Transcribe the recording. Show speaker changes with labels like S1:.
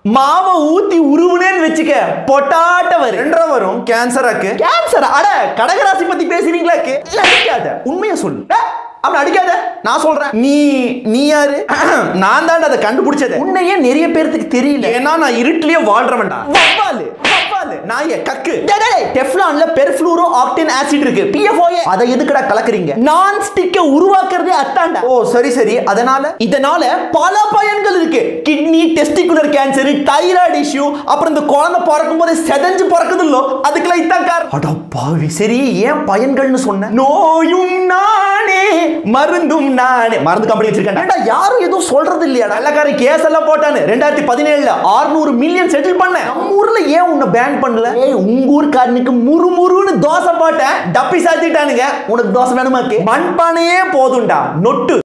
S1: மாவை ஊத்தி உருவுனேன்னு வச்சுக்க பொட்டாட்ட வரும் ரெண்டரை வரும் கேன்சராக்கு கேன்சர் அட கடகராசி பத்தி பேசுறீங்களாக்கு அடிக்காத உண்மையை சொல்லு டேய், அவனை அடிக்காத நான் சொல்றேன் நீ நீ யாரு நான் தான் அதை கண்டுபிடிச்சது உன்னையே நிறைய பேருக்கு தெரியல ஏன்னா நான் இருட்டிலேயே வாழ்றவன்டா வவ்வாலு வவ்வாலு நாயே கக்கு டெஃப்லான்ல பெர்ஃப்ளூரோ ஆக்டின் ஆசிட் இருக்கு பிஎஃப்ஓஏ அதை எதுக்குடா கலக்குறீங்க நான் ஸ்டிக்க உருவாக்குறதே அத்தாண்டா ஓ சரி சரி அதனால இதனால பல பயன்கள் இருக்கு kidney testicular cancer thyroid issue அப்புறம் இந்த குழந்தை பிறக்கும் போது செதஞ்சு பிறக்குது இல்லோ அதுக்கெல்லாம் இதான் காரணம் அட பாவி சரி ஏன் பயன்கள்னு சொன்ன நோயும் நானே மருந்தும் நானே மருந்து கம்பெனி வச்சிருக்கேன் ஏன்டா, யாரும் எதுவும் சொல்றது இல்லையா வெள்ளக்காரன் கேஸ் எல்லாம் போட்டானு ரெண்டாயிரத்தி பதினேழுல 600 மில்லியன் செட்டில் பண்ண நம்ம ஊர்ல ஏன் உன்னை பேன் பண்ணல ஏய் உங்க ஊர்க்காரனுக்கு முறுமுறுன்னு தோசை போட்டேன் டப்பி சாத்திட்டானுங்க உனக்கு தோசை வேணுமாக்கு மண்பானையே போதும்டா நொட்டு